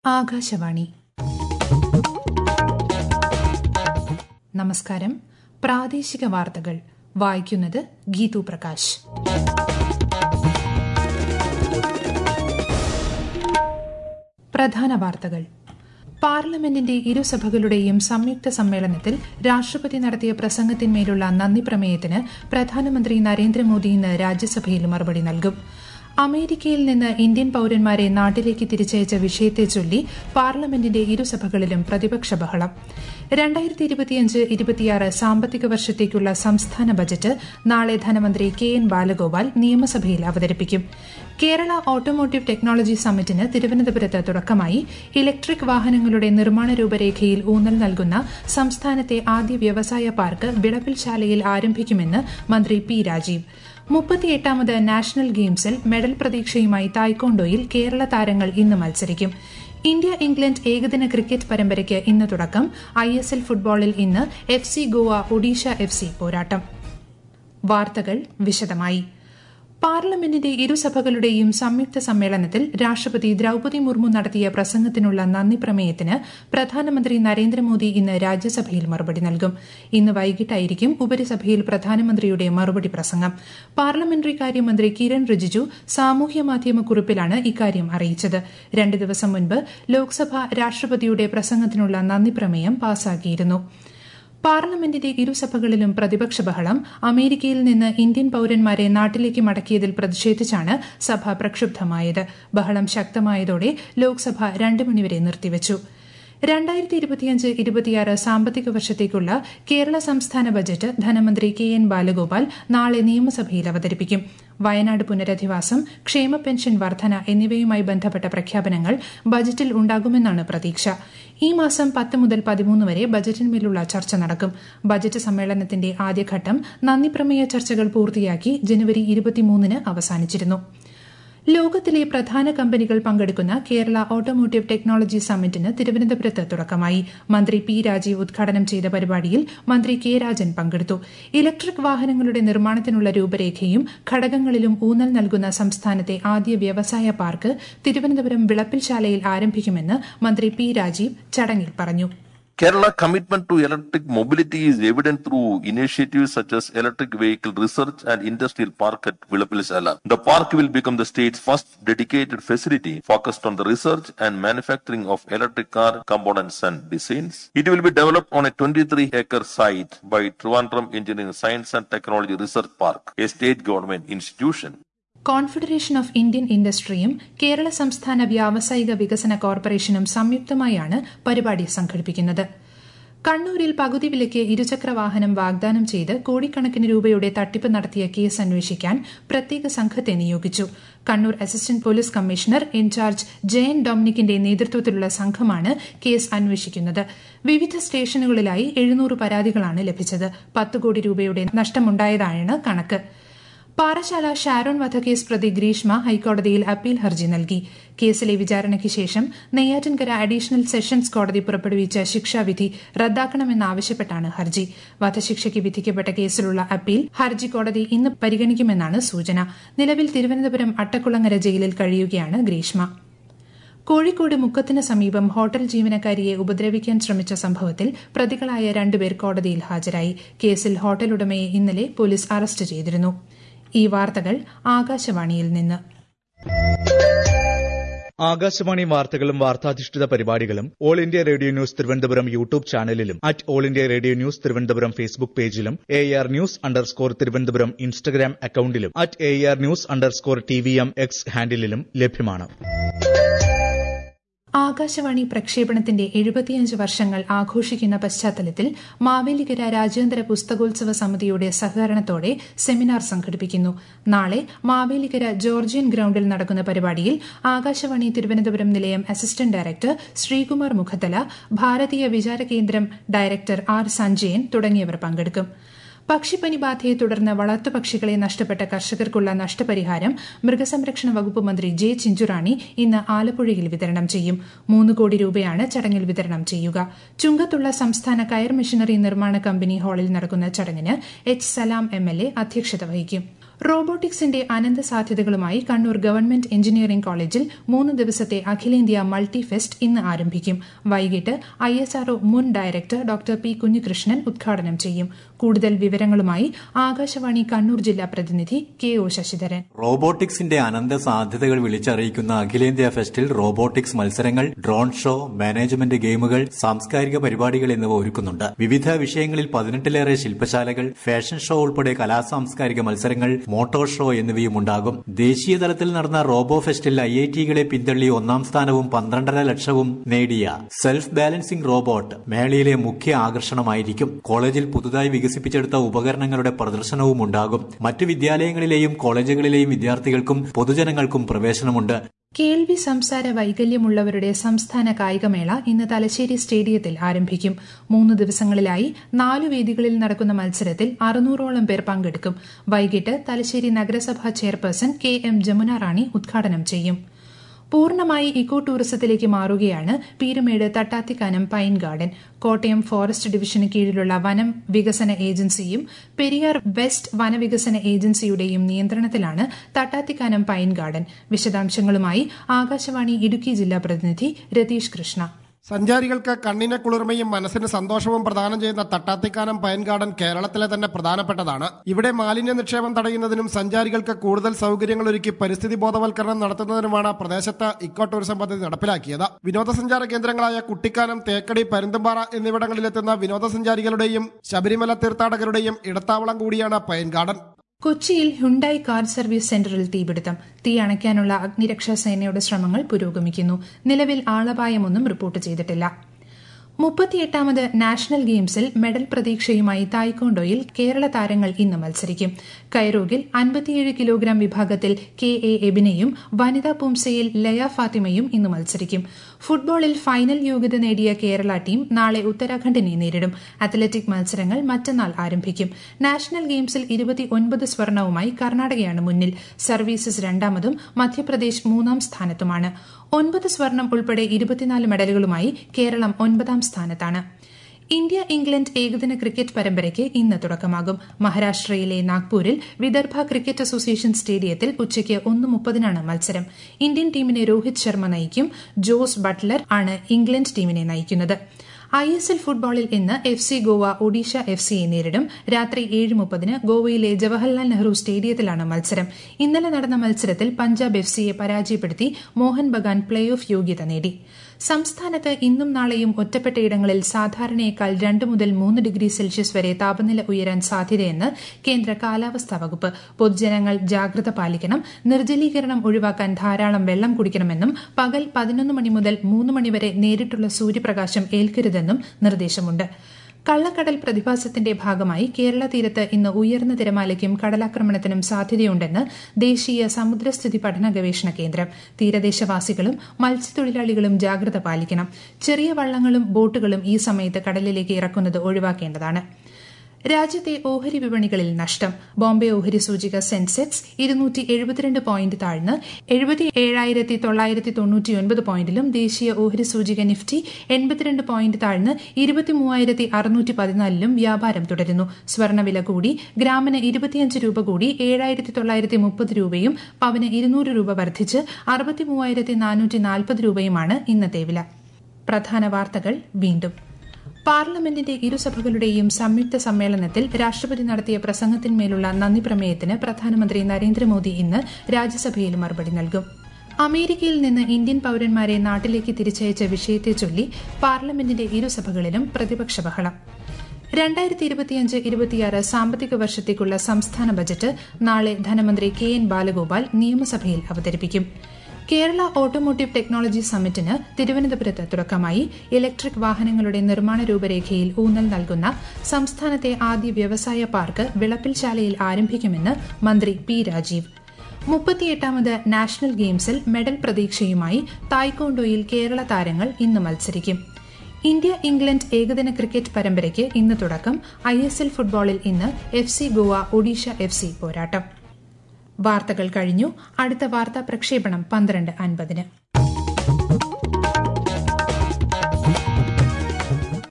ആകാശവാണി നമസ്കാരം പ്രാദേശിക വാർത്തകൾ വായിക്കുന്നത് ഗീതു പ്രകാശ് പ്രധാന വാർത്തകൾ പാർലമെന്റിന്റെ ഇരുസഭകളുടെയും സംയുക്ത സമ്മേളനത്തിൽ രാഷ്ട്രപതി നടത്തിയ പ്രസംഗത്തിന്മേലുള്ള നന്ദി പ്രമേയത്തിന് പ്രധാനമന്ത്രി നരേന്ദ്രമോദി ഇന്ന് രാജ്യസഭയിൽ മറുപടി നൽകും അമേരിക്കയിൽ നിന്ന് ഇന്ത്യൻ പൌരന്മാരെ നാട്ടിലേക്ക് തിരിച്ചയച്ച വിഷയത്തെ ചൊല്ലി പാർലമെന്റിന്റെ ഇരുസഭകളിലും പ്രതിപക്ഷ ബഹളം രണ്ടായിരത്തി ഇരുപത്തിയഞ്ച് ഇരുപത്തിയാറ് സാമ്പത്തിക വർഷത്തേക്കുള്ള സംസ്ഥാന ബജറ്റ് നാളെ ധനമന്ത്രി കെ എൻ ബാലഗോപാൽ നിയമസഭയിൽ അവതരിപ്പിക്കും കേരള ഓട്ടോമോട്ടീവ് ടെക്നോളജി സമ്മിറ്റിന് തിരുവനന്തപുരത്ത് തുടക്കമായി ഇലക്ട്രിക് വാഹനങ്ങളുടെ നിർമ്മാണ രൂപരേഖയിൽ ഊന്നൽ നൽകുന്ന സംസ്ഥാനത്തെ ആദ്യ വ്യവസായ പാർക്ക് വിളപ്പിൽശാലയിൽ ആരംഭിക്കുമെന്ന് മന്ത്രി പി രാജീവ് മുപ്പത്തിയെട്ടാമത് നാഷണൽ ഗെയിംസിൽ മെഡൽ പ്രതീക്ഷയുമായി തായ്ക്കോണ്ടോയിൽ കേരള താരങ്ങൾ ഇന്ന് മത്സരിക്കും ഇന്ത്യ ഇംഗ്ലണ്ട് ഏകദിന ക്രിക്കറ്റ് പരമ്പരയ്ക്ക് ഇന്ന് തുടക്കം ഐ എസ് എൽ ഫുട്ബോളിൽ ഇന്ന് F C Goa Odisha F C പോരാട്ടം വാർത്തകൾ വിശദമായി പാർലമെന്റിന്റെ ഇരുസഭകളുടെയും സംയുക്ത സമ്മേളനത്തിൽ രാഷ്ട്രപതി ദ്രൌപതി മുർമു നടത്തിയ പ്രസംഗത്തിനുള്ള നന്ദി പ്രമേയത്തിന് പ്രധാനമന്ത്രി നരേന്ദ്രമോദി ഇന്ന് രാജ്യസഭയിൽ മറുപടി നൽകും ഇന്ന് വൈകിട്ടായിരിക്കും ഉപരിസഭയിൽ പ്രധാനമന്ത്രിയുടെ മറുപടി പ്രസംഗം പാർലമെന്ററി കാര്യമന്ത്രി കിരൺ റിജിജു സാമൂഹ്യ മാധ്യമ കുറിപ്പിലാണ് ഇക്കാര്യം അറിയിച്ചത് രണ്ട് ദിവസം മുൻപ് ലോക്സഭ രാഷ്ട്രപതിയുടെ പ്രസംഗത്തിനുള്ള നന്ദി പ്രമേയം പാസാക്കിയിരുന്നു പാർലമെന്റിന്റെ ഇരുസഭകളിലും പ്രതിപക്ഷ ബഹളം അമേരിക്കയിൽ നിന്ന് ഇന്ത്യൻ പൌരന്മാരെ നാട്ടിലേക്ക് മടക്കിയതിൽ പ്രതിഷേധിച്ചാണ് സഭ പ്രക്ഷുബ്ധമായത് ബഹളം ശക്തമായതോടെ ലോക്സഭ രണ്ട് മണിവരെ നിർത്തിവച്ചു രണ്ടായിരത്തി ഇരുപത്തിയഞ്ച് ഇരുപത്തിയാറ് സാമ്പത്തിക വർഷത്തേക്കുള്ള കേരള സംസ്ഥാന ബജറ്റ് ധനമന്ത്രി കെ എൻ ബാലഗോപാൽ നാളെ നിയമസഭയിൽ അവതരിപ്പിക്കും വയനാട് പുനരധിവാസം ക്ഷേമ പെൻഷൻ വർധന എന്നിവയുമായി ബന്ധപ്പെട്ട പ്രഖ്യാപനങ്ങൾ ബജറ്റിൽ ഉണ്ടാകുമെന്നാണ് പ്രതീക്ഷ ഈ മാസം പത്ത് മുതൽ പതിമൂന്ന് വരെ ബജറ്റിന്മേലുള്ള ചർച്ച നടക്കും ബജറ്റ് സമ്മേളനത്തിന്റെ ആദ്യഘട്ടം നന്ദിപ്രമേയ ചർച്ചകൾ പൂർത്തിയാക്കി ജനുവരി ഇരുപത്തിമൂന്നിന് അവസാനിച്ചിരുന്നു ലോകത്തിലെ പ്രധാന കമ്പനികൾ പങ്കെടുക്കുന്ന കേരള ഓട്ടോമോട്ടീവ് ടെക്നോളജി സമ്മിറ്റിന് തിരുവനന്തപുരത്ത് തുടക്കമായി മന്ത്രി പി രാജീവ് ഉദ്ഘാടനം ചെയ്ത പരിപാടിയിൽ മന്ത്രി കെ രാജൻ പങ്കെടുത്തു ഇലക്ട്രിക് വാഹനങ്ങളുടെ നിർമ്മാണത്തിനുള്ള രൂപരേഖയും ഘടകങ്ങളിലും ഊന്നൽ നൽകുന്ന സംസ്ഥാനത്തെ ആദ്യ വ്യവസായ പാർക്ക് തിരുവനന്തപുരം വിളപ്പിൽശാലയിൽ ആരംഭിക്കുമെന്ന് മന്ത്രി പി രാജീവ് ചടങ്ങിൽ പറഞ്ഞു Kerala commitment to electric mobility is evident through initiatives such as Electric Vehicle Research and Industrial Park at Villapilisala. The park will become the state's first dedicated facility focused on the research and manufacturing of electric car components and designs. It will be developed on a 23-acre site by Trivandrum Engineering Science and Technology Research Park, a state government institution. Confederation of Indian ഇൻഡസ്ട്രിയും കേരള സംസ്ഥാന വ്യാവസായിക വികസന കോർപ്പറേഷനും സംയുക്തമായാണ് പരിപാടി സംഘടിപ്പിക്കുന്നത് കണ്ണൂരിൽ പകുതി വിലയ്ക്ക് ഇരുചക്ര വാഹനം വാഗ്ദാനം ചെയ്ത് കോടിക്കണക്കിന് രൂപയുടെ തട്ടിപ്പ് നടത്തിയ കേസ് അന്വേഷിക്കാൻ പ്രത്യേക സംഘത്തെ നിയോഗിച്ചു Kannur assistant police commissioner in charge Jayan ഡൊമിനിക്കിന്റെ നേതൃത്വത്തിലുള്ള സംഘമാണ് കേസ് അന്വേഷിക്കുന്നത് വിവിധ സ്റ്റേഷനുകളിലായി എഴുന്നൂറ് പരാതികളാണ് ലഭിച്ചത് പത്ത് കോടി രൂപയുടെ നഷ്ടമുണ്ടായതാണ് കണക്ക് പാറശാല ഷാരോൺ വധക്കേസ് പ്രതി ഗ്രീഷ്മ ഹൈക്കോടതിയിൽ അപ്പീൽ ഹർജി നൽകി കേസിലെ വിചാരണയ്ക്ക് ശേഷം നെയ്യാറ്റിൻകര അഡീഷണൽ സെഷൻസ് കോടതി പുറപ്പെടുവിച്ച ശിക്ഷാവിധി റദ്ദാക്കണമെന്നാവശ്യപ്പെട്ടാണ് ഹർജി വധശിക്ഷയ്ക്ക് വിധിക്കപ്പെട്ട കേസിലുള്ള അപ്പീൽ ഹർജി കോടതി ഇന്ന് പരിഗണിക്കുമെന്നാണ് സൂചന നിലവിൽ തിരുവനന്തപുരം അട്ടക്കുളങ്ങര ജയിലിൽ കഴിയുകയാണ് ഗ്രീഷ്മ കോഴിക്കോട് മുക്കത്തിന് സമീപം ഹോട്ടൽ ജീവനക്കാരിയെ ഉപദ്രവിക്കാൻ ശ്രമിച്ച സംഭവത്തിൽ പ്രതികളായ രണ്ടുപേർ കോടതിയിൽ ഹാജരായി കേസിൽ ഹോട്ടൽ ഉടമയെ ഇന്നലെ പോലീസ് അറസ്റ്റ് ചെയ്തിരുന്നു ഈ വാർത്തകൾ ആകാശവാണിയിൽ നിന്ന് ആകാശവാണി വാർത്തകളും വാർത്താധിഷ്ഠിത പരിപാടികളും all India radio news Thiruvananthapuram YouTube ചാനലിലും at all India radio news Thiruvananthapuram Facebook പേജിലും A R news underscore Thiruvananthapuram Instagram അക്കൌണ്ടിലും at A R news underscore T V M X ഹാൻഡിലും ലഭ്യമാണ് ആകാശവാണി പ്രക്ഷേപണത്തിന്റെ എഴുപത്തിയഞ്ച് വർഷങ്ങൾ ആഘോഷിക്കുന്ന പശ്ചാത്തലത്തിൽ മാവേലിക്കര രാജ്യാന്തര പുസ്തകോത്സവ സമിതിയുടെ സഹകരണത്തോടെ സെമിനാർ സംഘടിപ്പിക്കുന്നു നാളെ മാവേലിക്കര ജോർജിയൻ ഗ്രൌണ്ടിൽ നടക്കുന്ന പരിപാടിയിൽ ആകാശവാണി തിരുവനന്തപുരം നിലയം അസിസ്റ്റന്റ് ഡയറക്ടർ ശ്രീകുമാർ മുഖത്തല ഭാരതീയ വിചാര കേന്ദ്രം ഡയറക്ടർ ആർ സഞ്ജയൻ തുടങ്ങിയവർ പങ്കെടുക്കും പക്ഷിപ്പനി ബാധയെ തുടർന്ന് വളർത്തുപക്ഷികളെ നഷ്ടപ്പെട്ട കർഷകർക്കുള്ള നഷ്ടപരിഹാരം മൃഗസംരക്ഷണ വകുപ്പ് മന്ത്രി ജെ ചിഞ്ചുറാണി ഇന്ന് ആലപ്പുഴയിൽ വിതരണം ചെയ്യും മൂന്ന് കോടി രൂപയാണ് ചടങ്ങിൽ വിതരണം ചെയ്യുക ചുങ്കത്തുള്ള സംസ്ഥാന കയർ മെഷീനറി നിർമ്മാണ കമ്പനി ഹാളിൽ നടക്കുന്ന ചടങ്ങിന് H Salam M L A അധ്യക്ഷത വഹിക്കും റോബോട്ടിക്സിന്റെ അനന്ത സാധ്യതകളുമായി കണ്ണൂർ ഗവൺമെന്റ് എഞ്ചിനീയറിംഗ് കോളേജിൽ മൂന്ന് ദിവസത്തെ അഖിലേന്ത്യാ മൾട്ടി ഫെസ്റ്റ് ഇന്ന് ആരംഭിക്കും വൈകിട്ട് ഐ എസ് ആർഒ മുൻ ഡയറക്ടർ ഡോക്ടർ പി കുഞ്ഞികൃഷ്ണൻ ഉദ്ഘാടനം ചെയ്യും കൂടുതൽ വിവരങ്ങളുമായി ആകാശവാണി കണ്ണൂർ ജില്ലാ പ്രതിനിധി കെ ഒ ശശിധരൻ റോബോട്ടിക്സിന്റെ അനന്ത സാധ്യതകൾ വിളിച്ചറിയിക്കുന്ന അഖിലേന്ത്യാ ഫെസ്റ്റിൽ റോബോട്ടിക്സ് മത്സരങ്ങൾ ഡ്രോൺ ഷോ മാനേജ്മെന്റ് ഗെയിമുകൾ സാംസ്കാരിക പരിപാടികൾ എന്നിവ ഒരുക്കുന്നുണ്ട് വിവിധ വിഷയങ്ങളിൽ പതിനെട്ടിലേറെ ശില്പശാലകൾ ഫാഷൻ ഷോ ഉൾപ്പെടെ കലാസാംസ്കാരിക മത്സരങ്ങൾ മോട്ടോർ ഷോ എന്നിവയും ഉണ്ടാകും ദേശീയ തലത്തിൽ നടന്ന റോബോ ഫെസ്റ്റിൽ ഐ ഐ ടികളെ പിന്തള്ളി ഒന്നാം സ്ഥാനവും പന്ത്രണ്ടര ലക്ഷവും നേടിയ സെൽഫ് ബാലൻസിംഗ് റോബോട്ട് മേളയിലെ മുഖ്യ ആകർഷണമായിരിക്കും കോളേജിൽ പുതുതായി വികസിപ്പിച്ചെടുത്ത ഉപകരണങ്ങളുടെ പ്രദർശനവും ഉണ്ടാകും മറ്റു വിദ്യാലയങ്ങളിലെയും കോളേജുകളിലെയും വിദ്യാർത്ഥികൾക്കും പൊതുജനങ്ങൾക്കും പ്രവേശനമുണ്ട് കേൾവി സംസാര വൈകല്യമുള്ളവരുടെ സംസ്ഥാന കായികമേള ഇന്ന് തലശ്ശേരി സ്റ്റേഡിയത്തിൽ ആരംഭിക്കും മൂന്ന് ദിവസങ്ങളിലായി നാലു വേദികളിൽ നടക്കുന്ന മത്സരത്തിൽ അറുന്നൂറോളം പേർ പങ്കെടുക്കും വൈകിട്ട് തലശ്ശേരി നഗരസഭാ chairperson K M Jamuna Rani ഉദ്ഘാടനം ചെയ്യും പൂർണ്ണമായി ഇക്കോ ടൂറിസത്തിലേക്ക് മാറുകയാണ് Peerumedu Thattathikkanam pine garden Kottayam forest ഡിവിഷന് കീഴിലുള്ള വനം വികസന ഏജൻസിയും പെരിയാർ വെസ്റ്റ് വനവികസന ഏജൻസിയുടെയും നിയന്ത്രണത്തിലാണ് തട്ടാത്തിക്കാനം പൈൻ ഗാർഡൻ വിശദാംശങ്ങളുമായി ആകാശവാണി ഇടുക്കി ജില്ലാ പ്രതിനിധി രതീഷ് കൃഷ്ണ സഞ്ചാരികൾക്ക് കണ്ണിന് കുളിർമയും മനസ്സിന് സന്തോഷവും പ്രദാനം ചെയ്യുന്ന തട്ടാത്തിക്കാനം പയൻ ഗാർഡൻ കേരളത്തിലെ തന്നെ പ്രധാനപ്പെട്ടതാണ് ഇവിടെ മാലിന്യ നിക്ഷേപം തടയുന്നതിനും സഞ്ചാരികൾക്ക് കൂടുതൽ സൗകര്യങ്ങൾ ഒരുക്കി പരിസ്ഥിതി ബോധവൽക്കരണം നടത്തുന്നതിനുമാണ് പ്രദേശത്ത് ഇക്കോ ടൂറിസം പദ്ധതി നടപ്പിലാക്കിയത് വിനോദസഞ്ചാര കേന്ദ്രങ്ങളായ കുട്ടിക്കാനം തേക്കടി പരുന്തുംപാറ എന്നിവിടങ്ങളിലെത്തുന്ന വിനോദസഞ്ചാരികളുടെയും ശബരിമല തീർത്ഥാടകരുടെയും ഇടത്താവളം കൂടിയാണ് പയൻ ഗാർഡൻ കൊച്ചിയിൽ ഹുണ്ടായി കാർ സർവീസ് സെന്ററിൽ തീപിടുത്തം തീ അണയ്ക്കാനുള്ള അഗ്നിരക്ഷാ സേനയുടെ ശ്രമങ്ങൾ പുരോഗമിക്കുന്നു നിലവിൽ ആളപായമൊന്നും റിപ്പോർട്ട് ചെയ്തിട്ടില്ല മുപ്പത്തിയെട്ടാമത് നാഷണൽ ഗെയിംസിൽ മെഡൽ പ്രതീക്ഷയുമായി തായ്ക്കോണ്ടോയിൽ കേരള താരങ്ങൾ ഇന്ന് മത്സരിക്കും കൈറോഗിൽ അൻപത്തിയേഴ് കിലോഗ്രാം വിഭാഗത്തിൽ കെ എ എബിനെയും വനിതാ പുംസയിൽ ലയ ഫാത്തിമയും ഇന്ന് മത്സരിക്കും ഫുട്ബോളിൽ ഫൈനൽ യോഗ്യത നേടിയ കേരള ടീം നാളെ ഉത്തരാഖണ്ഡിനെ നേരിടും അത്ലറ്റിക് മത്സരങ്ങൾ മറ്റന്നാൾ ആരംഭിക്കും നാഷണൽ ഗെയിംസിൽ ഇരുപത്തിയൊൻപത് സ്വർണവുമായി കർണാടകയാണ് മുന്നിൽ സർവീസസ് രണ്ടാമതും മധ്യപ്രദേശ് മൂന്നാം സ്ഥാനത്തുമാണ് ഒൻപത് സ്വർണം ഉൾപ്പെടെ ഇരുപത്തിനാല് മെഡലുകളുമായി കേരളം ഒൻപതാം സ്ഥാനത്താണ് ഇന്ത്യ ഇംഗ്ലണ്ട് ഏകദിന ക്രിക്കറ്റ് പരമ്പരയ്ക്ക് ഇന്ന് തുടക്കമാകും മഹാരാഷ്ട്രയിലെ നാഗ്പൂരിൽ വിദർഭ ക്രിക്കറ്റ് അസോസിയേഷൻ സ്റ്റേഡിയത്തിൽ ഉച്ചയ്ക്ക് ഒന്ന് മുപ്പതിനാണ് മത്സരം ഇന്ത്യൻ ടീമിനെ രോഹിത് ശർമ്മ നയിക്കും ജോസ് ബട്ട്ലർ ആണ് ഇംഗ്ലണ്ട് ടീമിനെ നയിക്കുന്നത് ഐ എസ് എൽ ഫുട്ബോളിൽ ഇന്ന് F C Goa Odisha F സിയെ നേരിടും രാത്രി ഏഴ് മുപ്പതിന് ഗോവയിലെ ജവഹർലാൽ നെഹ്റു സ്റ്റേഡിയത്തിലാണ് മത്സരം ഇന്നലെ നടന്ന മത്സരത്തിൽ പഞ്ചാബ് എഫ് സിയെ പരാജയപ്പെടുത്തി മോഹൻ ബഗാൻ പ്ലേ ഓഫ് യോഗ്യത നേടി സംസ്ഥാനത്ത് ഇന്നും നാളെയും ഒറ്റപ്പെട്ടയിടങ്ങളിൽ സാധാരണയേക്കാൾ രണ്ട് മുതൽ മൂന്ന് ഡിഗ്രി സെൽഷ്യസ് വരെ താപനില ഉയരാൻ സാധ്യതയെന്ന് കേന്ദ്ര കാലാവസ്ഥാ വകുപ്പ് പൊതുജനങ്ങൾ ജാഗ്രത പാലിക്കണം നിർജ്ജലീകരണം ഒഴിവാക്കാൻ ധാരാളം വെള്ളം കുടിക്കണമെന്നും പകൽ പതിനൊന്ന് മണി മുതൽ മൂന്ന് മണിവരെ നേരിട്ടുള്ള സൂര്യപ്രകാശം ഏൽക്കരുതെന്നും നിർദ്ദേശമുണ്ട് കള്ളക്കടൽ പ്രതിഭാസത്തിന്റെ ഭാഗമായി കേരള തീരത്ത് ഇന്ന് ഉയർന്ന തിരമാലയ്ക്കും കടലാക്രമണത്തിനും സാധ്യതയുണ്ടെന്ന് ദേശീയ സമുദ്രസ്ഥിതി പഠന ഗവേഷണ കേന്ദ്രം തീരദേശവാസികളും മത്സ്യത്തൊഴിലാളികളും ജാഗ്രത പാലിക്കണം ചെറിയ വള്ളങ്ങളും ബോട്ടുകളും ഈ സമയത്ത് കടലിലേക്ക് ഇറക്കുന്നത് ഒഴിവാക്കേണ്ടതാണ് രാജ്യത്തെ ഓഹരി വിപണികളിൽ നഷ്ടം ബോംബെ ഓഹരി സൂചിക സെൻസെക്സ് ഇരുന്നൂറ്റി എഴുപത്തിരണ്ട് പോയിന്റ് താഴ്ന്ന് എഴുപത്തി ഏഴായിരത്തി തൊള്ളായിരത്തി തൊണ്ണൂറ്റിയൊൻപത് പോയിന്റിലും ദേശീയ ഓഹരി സൂചിക നിഫ്റ്റി എൺപത്തിരണ്ട് പോയിന്റ് താഴ്ന്ന് ഇരുപത്തി മൂവായിരത്തി അറുന്നൂറ്റി പതിനാലിലും വ്യാപാരം തുടരുന്നു സ്വർണ്ണവില കൂടി ഗ്രാമിന് ഇരുപത്തിയഞ്ച് രൂപ കൂടി ഏഴായിരത്തി തൊള്ളായിരത്തി മുപ്പത് രൂപയും പവന് ഇരുന്നൂറ് രൂപ വർദ്ധിച്ച് അറുപത്തി മൂവായിരത്തി നാനൂറ്റി നാൽപ്പത് രൂപയുമാണ് ഇന്നത്തെ വില പ്രധാന വാർത്തകൾ വീണ്ടും പാർലമെന്റിന്റെ ഇരുസഭകളുടെയും സംയുക്ത സമ്മേളനത്തിൽ രാഷ്ട്രപതി നടത്തിയ പ്രസംഗത്തിന്മേലുള്ള നന്ദി പ്രമേയത്തിന് പ്രധാനമന്ത്രി നരേന്ദ്രമോദി ഇന്ന് രാജ്യസഭയിൽ മറുപടി നൽകും അമേരിക്കയിൽ നിന്ന് ഇന്ത്യൻ പൌരന്മാരെ നാട്ടിലേക്ക് തിരിച്ചയച്ച വിഷയത്തെ ചൊല്ലി പാർലമെന്റിന്റെ ഇരുസഭകളിലും പ്രതിപക്ഷ ബഹളം രണ്ടായിരത്തി ഇരുപത്തിയഞ്ച് ഇരുപത്തിയാറ് സാമ്പത്തിക വർഷത്തേക്കുള്ള സംസ്ഥാന ബജറ്റ് നാളെ ധനമന്ത്രി കെ എൻ ബാലഗോപാൽ നിയമസഭയിൽ അവതരിപ്പിക്കും കേരള ഓട്ടോമോട്ടീവ് ടെക്നോളജി സമ്മിറ്റിന് തിരുവനന്തപുരത്ത് തുടക്കമായി ഇലക്ട്രിക് വാഹനങ്ങളുടെ നിർമ്മാണ രൂപരേഖയിൽ ഊന്നൽ നൽകുന്ന സംസ്ഥാനത്തെ ആദ്യ വ്യവസായ പാർക്ക് വിളപ്പിൽശാലയിൽ ആരംഭിക്കുമെന്ന് മന്ത്രി പി രാജീവ് മുപ്പത്തിയെട്ടാമത് നാഷണൽ ഗെയിംസിൽ മെഡൽ പ്രതീക്ഷയുമായി തായ്ക്കോണ്ടോയിൽ കേരള താരങ്ങൾ ഇന്ന് മത്സരിക്കും ഇന്ത്യ ഇംഗ്ലണ്ട് ഏകദിന ക്രിക്കറ്റ് പരമ്പരയ്ക്ക് ഇന്ന് തുടക്കം ഐ എസ് എൽ ഫുട്ബോളിൽ ഇന്ന് F C Goa Odisha F C പോരാട്ടം വാർത്തകൾ കഴിഞ്ഞു അടുത്ത വാർത്താ പ്രക്ഷേപണം പന്ത്രണ്ട് അൻപതിന്